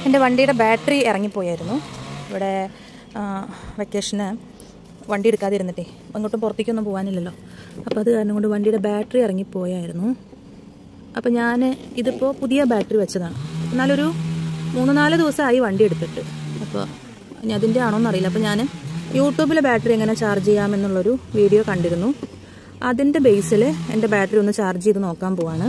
എൻ്റെ വണ്ടിയുടെ ബാറ്ററി ഇറങ്ങിപ്പോയായിരുന്നു ഇവിടെ വെക്കേഷന് വണ്ടി എടുക്കാതിരുന്നിട്ടേ അങ്ങോട്ടും പുറത്തേക്കൊന്നും പോകാനില്ലല്ലോ അപ്പോൾ അത് കാരണം കൊണ്ട് വണ്ടിയുടെ ബാറ്ററി ഇറങ്ങിപ്പോയായിരുന്നു അപ്പോൾ ഞാൻ ഇതിപ്പോൾ പുതിയ ബാറ്ററി വെച്ചതാണ് എന്നാലൊരു മൂന്ന് നാല് ദിവസമായി വണ്ടി എടുത്തിട്ട് അപ്പോൾ ഇനി അതിൻ്റെ ആണോ എന്നറിയില്ല അപ്പോൾ ഞാൻ യൂട്യൂബിലെ ബാറ്ററി എങ്ങനെ ചാർജ് ചെയ്യാമെന്നുള്ളൊരു വീഡിയോ കണ്ടിരുന്നു അതിൻ്റെ ബേസിൽ എൻ്റെ ബാറ്ററി ഒന്ന് ചാർജ് ചെയ്ത് നോക്കാൻ പോവാണ്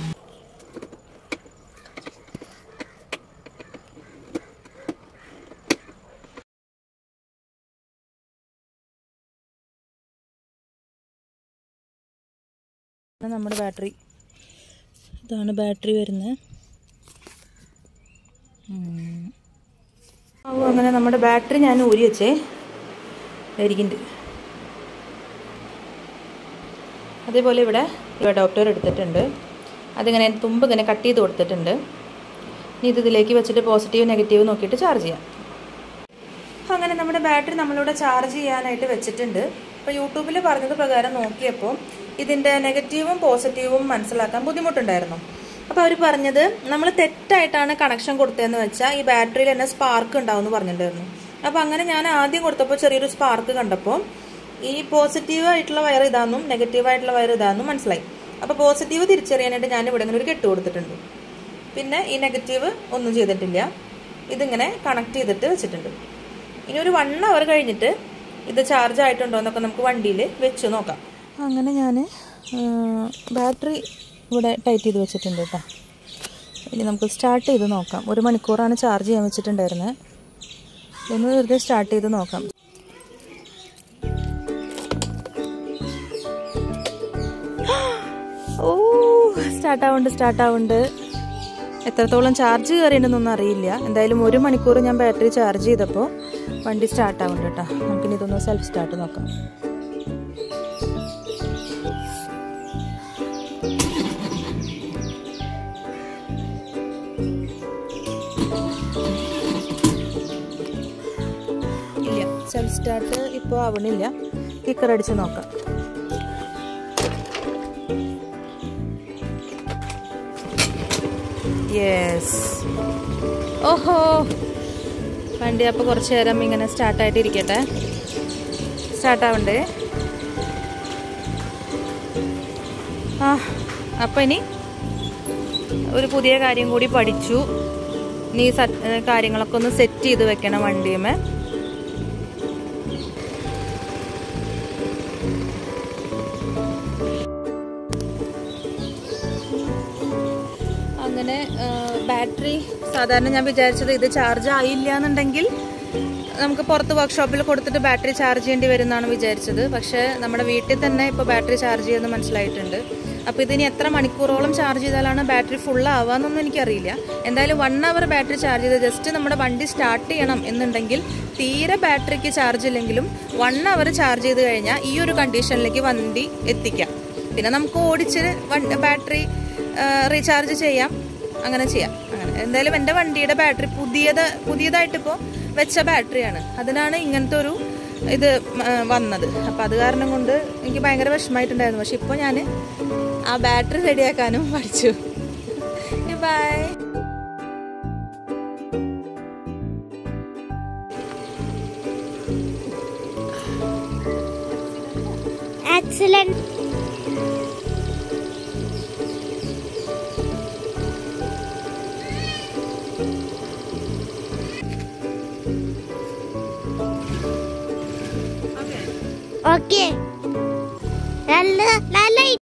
ഇതാണ് നമ്മുടെ ബാറ്ററി ഇതാണ് ബാറ്ററി വരുന്നത് അപ്പോൾ അങ്ങനെ നമ്മുടെ ബാറ്ററി ഞാൻ ഊരി വെച്ചേ ഇരിക്കുന്നുണ്ട് അതേപോലെ ഇവിടെ ഇവിടെ ഡോക്ടർ എടുത്തിട്ടുണ്ട് അതിങ്ങനെ തുമ്പ് ഇങ്ങനെ കട്ട് ചെയ്ത് കൊടുത്തിട്ടുണ്ട് ഇനി ഇത് ഇതിലേക്ക് വെച്ചിട്ട് പോസിറ്റീവ് നെഗറ്റീവ് നോക്കിയിട്ട് ചാർജ് ചെയ്യാം അങ്ങനെ നമ്മുടെ ബാറ്ററി നമ്മളിവിടെ ചാർജ് ചെയ്യാനായിട്ട് വെച്ചിട്ടുണ്ട് അപ്പോൾ യൂട്യൂബിൽ പറഞ്ഞത് പ്രകാരം നോക്കിയപ്പോൾ ഇതിൻ്റെ നെഗറ്റീവും പോസിറ്റീവും മനസ്സിലാക്കാൻ ബുദ്ധിമുട്ടുണ്ടായിരുന്നു അപ്പോൾ അവർ പറഞ്ഞത് നമ്മൾ തെറ്റായിട്ടാണ് കണക്ഷൻ കൊടുത്തതെന്ന് വെച്ചാൽ ഈ ബാറ്ററിയിൽ തന്നെ സ്പാർക്ക് ഉണ്ടാവും എന്ന് പറഞ്ഞിട്ടുണ്ടായിരുന്നു അപ്പോൾ അങ്ങനെ ഞാൻ ആദ്യം കൊടുത്തപ്പോൾ ചെറിയൊരു സ്പാർക്ക് കണ്ടപ്പോൾ ഈ പോസിറ്റീവ് ആയിട്ടുള്ള വയർ ഇതാണെന്നും നെഗറ്റീവ് ആയിട്ടുള്ള വയർ ഇതാണെന്നും മനസ്സിലായി അപ്പോൾ പോസിറ്റീവ് തിരിച്ചറിയാനായിട്ട് ഞാൻ ഇവിടെ ഇങ്ങനെ ഒരു കെട്ട് കൊടുത്തിട്ടുണ്ട് പിന്നെ ഈ നെഗറ്റീവ് ഒന്നും ചെയ്തിട്ടില്ല ഇതിങ്ങനെ കണക്ട് ചെയ്തിട്ട് വെച്ചിട്ടുണ്ട് ഇനി ഒരു വൺ അവർ കഴിഞ്ഞിട്ട് ഇത് ചാർജ് ആയിട്ടുണ്ടോ എന്നൊക്കെ നമുക്ക് വണ്ടിയിൽ വെച്ച് നോക്കാം അങ്ങനെ ഞാൻ ബാറ്ററി ഇവിടെ ടൈറ്റ് ചെയ്ത് വെച്ചിട്ടുണ്ട് കേട്ടോ ഇനി നമുക്ക് സ്റ്റാർട്ട് ചെയ്ത് നോക്കാം ഒരു മണിക്കൂറാണ് ചാർജ് ചെയ്യാൻ വെച്ചിട്ടുണ്ടായിരുന്നത് ഒന്ന് വെറുതെ സ്റ്റാർട്ട് ചെയ്ത് നോക്കാം ഓ സ്റ്റാർട്ട് ആവുന്നുണ്ട് സ്റ്റാർട്ട് ആവുന്നുണ്ട് എത്രത്തോളം ചാർജ് കയറിയിട്ടുണ്ടെന്നൊന്നും അറിയില്ല എന്തായാലും ഒരു മണിക്കൂർ ഞാൻ ബാറ്ററി ചാർജ് ചെയ്തപ്പോൾ വണ്ടി സ്റ്റാർട്ട് ആവുന്നുണ്ട് കേട്ടോ നമുക്കിനി ഇതൊന്ന് സെൽഫ് സ്റ്റാർട്ട് നോക്കാം ഇല്ല സെൽഫ് സ്റ്റാർട്ട് ഇപ്പോൾ ആവണില്ല കിക്കർ അടിച്ച് നോക്കാം യെസ് ഓഹോ വണ്ടി അപ്പോൾ കുറച്ച് നേരം ഇങ്ങനെ സ്റ്റാർട്ടായിട്ട് ഇരിക്കട്ടെ സ്റ്റാർട്ടാവണ്ടേ ആ അപ്പം ഇനി ഒരു പുതിയ കാര്യം കൂടി പഠിച്ചു ഇനി കാര്യങ്ങളൊക്കെ ഒന്ന് സെറ്റ് ചെയ്ത് വെക്കണം വണ്ടിയുമേ അങ്ങനെ ബാറ്ററി സാധാരണ ഞാൻ വിചാരിച്ചത് ഇത് ചാർജ് ആയില്ല എന്നുണ്ടെങ്കിൽ നമുക്ക് പുറത്ത് വർക്ക്ഷോപ്പിൽ കൊടുത്തിട്ട് ബാറ്ററി ചാർജ് ചെയ്യേണ്ടി വരും എന്നാണ് വിചാരിച്ചത് പക്ഷേ നമ്മുടെ വീട്ടിൽ തന്നെ ഇപ്പോൾ ബാറ്ററി ചാർജ് ചെയ്യുമെന്ന് മനസ്സിലായിട്ടുണ്ട് അപ്പോൾ ഇതിനി എത്ര മണിക്കൂറോളം ചാർജ് ചെയ്താലാണ് ബാറ്ററി ഫുൾ ആവാന്നൊന്നും എനിക്കറിയില്ല എന്തായാലും വൺ അവർ ബാറ്ററി ചാർജ് ചെയ്ത് ജസ്റ്റ് നമ്മുടെ വണ്ടി സ്റ്റാർട്ട് ചെയ്യണം എന്നുണ്ടെങ്കിൽ തീരെ ബാറ്ററിക്ക് ചാർജ് ഇല്ലെങ്കിലും വൺ അവർ ചാർജ് ചെയ്ത് കഴിഞ്ഞാൽ ഈ ഒരു കണ്ടീഷനിലേക്ക് വണ്ടി എത്തിക്കാം പിന്നെ നമുക്ക് ഓടിച്ച് ബാറ്ററി റീചാർജ് ചെയ്യാം അങ്ങനെ ചെയ്യാം അങ്ങനെ എന്തായാലും എൻ്റെ വണ്ടിയുടെ ബാറ്ററി പുതിയത് പുതിയതായിട്ടിപ്പോൾ വെച്ച ബാറ്ററിയാണ് അതിനാണ് ഇങ്ങനത്തെ ഒരു ഇത് വന്നത് അപ്പം അത് കാരണം കൊണ്ട് എനിക്ക് ഭയങ്കര വിഷമമായിട്ടുണ്ടായിരുന്നു പക്ഷെ ഇപ്പോൾ ഞാൻ ആ ബാറ്ററി റെഡിയാക്കാനും പഠിച്ചു ബൈ Excellent. Okay. നല്ല